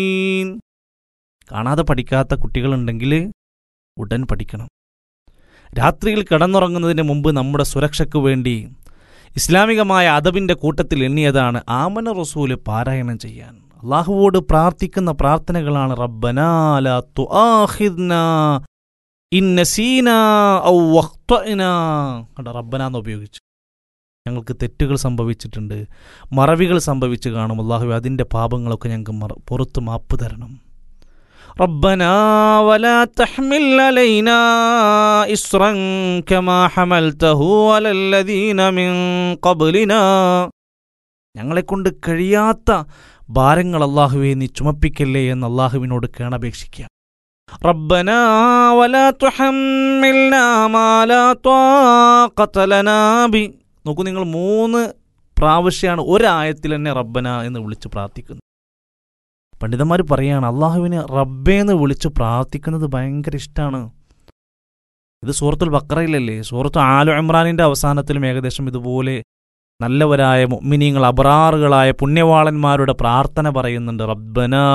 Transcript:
കാണാതെ പഠിക്കാത്ത കുട്ടികളുണ്ടെങ്കിൽ ഉടൻ പഠിക്കണം രാത്രിയിൽ കിടന്നുറങ്ങുന്നതിന് മുമ്പ് നമ്മുടെ സുരക്ഷയ്ക്ക് വേണ്ടി ഇസ്ലാമികമായ അദബിൻ്റെ കൂട്ടത്തിൽ എണ്ണിയതാണ് ആമന റസൂല് പാരായണം ചെയ്യാൻ അള്ളാഹുവോട് പ്രാർത്ഥിക്കുന്ന പ്രാർത്ഥനകളാണ് റബ്ബനാല റബ്ബന എന്ന് ഉപയോഗിച്ചു ഞങ്ങൾക്ക് തെറ്റുകൾ സംഭവിച്ചിട്ടുണ്ട് മറവികൾ സംഭവിച്ചു കാണും അള്ളാഹു അതിൻ്റെ പാപങ്ങളൊക്കെ ഞങ്ങൾക്ക് മറ പുറത്ത് മാപ്പ് തരണം ربنا ولا تحمل علينا إصرا كما حملته على الذين من قبلنا ഞങ്ങളെക്കൊണ്ട് കഴിയാത്ത ഭാരങ്ങൾ അള്ളാഹുവെ നീ ചുമപ്പിക്കല്ലേ എന്ന് അള്ളാഹുവിനോട് കേണപേക്ഷിക്കുക ربنا ولا تحملنا ما لا طاقة لنا به നോക്കൂ നിങ്ങൾ മൂന്ന് പ്രാവശ്യമാണ് ഒരായത്തിൽ തന്നെ റബ്ബന എന്ന് വിളിച്ച് പ്രാർത്ഥിക്കുന്നത് പണ്ഡിതന്മാർ പറയാണ് അള്ളാഹുവിന് റബ്ബേന്ന് വിളിച്ച് പ്രാർത്ഥിക്കുന്നത് ഭയങ്കര ഇഷ്ടമാണ് ഇത് സൂറത്തുൽ ബക്രയിലല്ലേ സൂറത്ത് ആലു ഇമ്രാനിൻ്റെ അവസാനത്തിലും ഏകദേശം ഇതുപോലെ നല്ലവരായ മുഅ്മിനീങ്ങൾ അബ്രാറുകളായ പുണ്യവാളന്മാരുടെ പ്രാർത്ഥന പറയുന്നുണ്ട് റബ്ബന